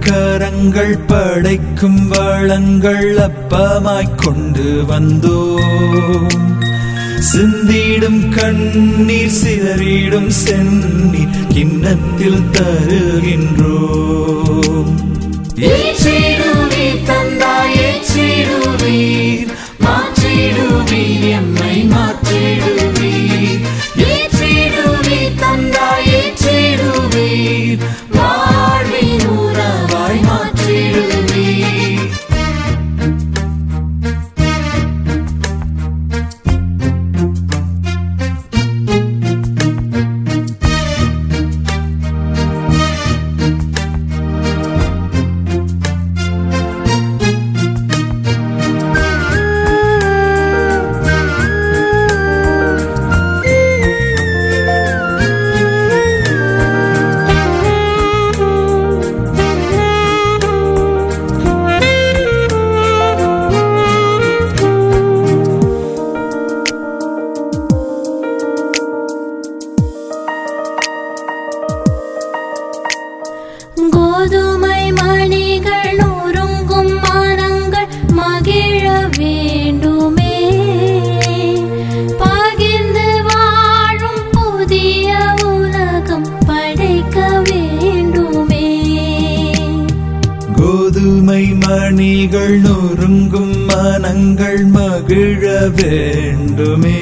கரங்கள் படைக்கும் வளங்கள் அப்பமாய்க் கொண்டு வந்தோம் சிந்திடும் கண்ணீர் சிதறிடும் செந்நீர் கிண்ணத்தில் தருகின்றோம் ஏற்றிடுவீர் தந்தாய் ஏற்றிடுவீர் மாற்றிடுவீர் எம்மை மாற்றிடுவீர் ஏற்றிடுவீர் தந்தாய் ஏற்றிடுவீர் வாழ்வின் உறவாய் மாற்றிடுவீர் கோதுமை மணிகள் நொறுங்கும் மனங்கள் மகிழ வேண்டுமே பகிர்ந்து வாழும் புதிய உலகம் படைக்க வேண்டுமே கோதுமை மணிகள் நொறுங்கும் மனங்கள் மகிழ வேண்டுமே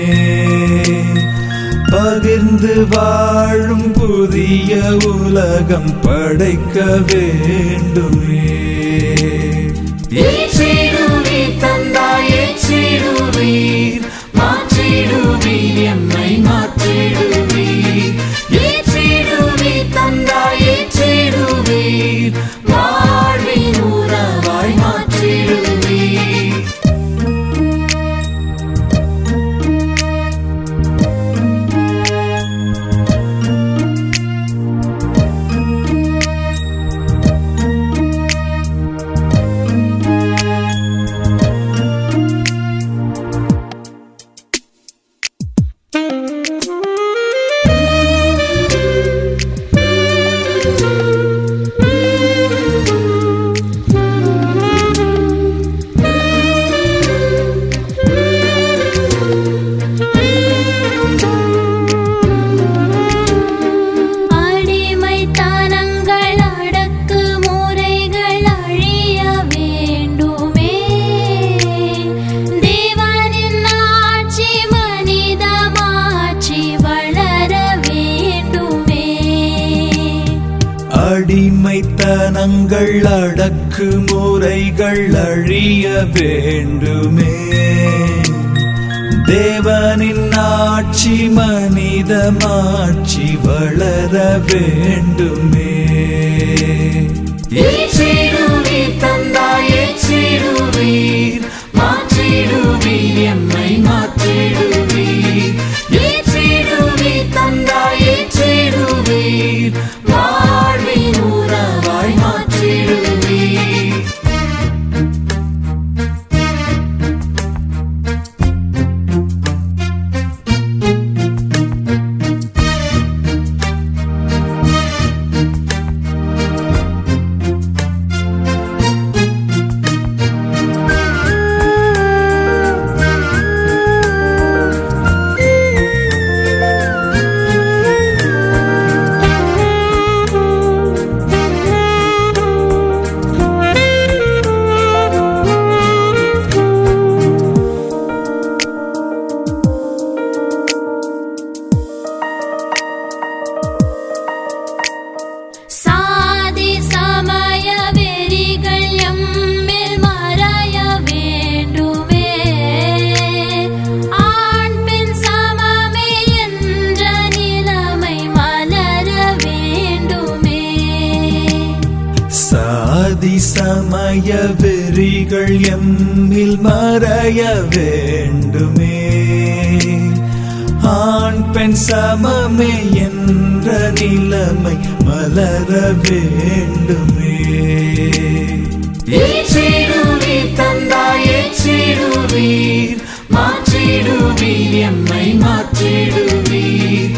பகிர்ந்து வாழும் புதிய உலகம் படைக்க வேண்டுமே ஏற்றிடுவீர் தந்தாய் ஏற்றிடுவீர் மாற்றிடுவீர் எம்மை மாற்றிடுவீர் ஏற்றிடுவீர் தந்தாய் ஏற்றிடுவீர் வாழ்வின் உறவாய் மாற்றிடுவீர் அடிமைத்தனங்கள் அடக்கு முறைகள் அழிய வேண்டுமே தேவனின் ஆட்சி மனிதமாட்சி வளர வேண்டுமே அடிமைத்தனங்கள் அடக்கு முறைகள் அழிய வேண்டுமே தேவனின் ஆட்சி மனிதமாட்சி வளர வேண்டுமே ஏற்றிடுவீர் தந்தாய் ஏற்றிடுவீர் மாற்றிடுவீர் எம்மை மாற்றிடுவீர் ஏற்றிடுவீர் தந்தாய் ஏற்றிடுவீர் வாழ்வின் உறவாய் மாற்றிடுவீர் சாதி சமய வெறிகள் எம்மில் மறைய வேண்டுமே ஆண் பெண் சமமே என்ற நிலைமை மலர வேண்டுமே சாதி சமய வெறிகள் எம்மில் மறைய வேண்டுமே ஆண் பெண் சமமே என்ற நிலைமை மலர வேண்டுமே ஏற்றிடுவீர் தந்தாய் ஏற்றிடுவீர் மாற்றிடுவீர் எம்மை மாற்றிடுவீர்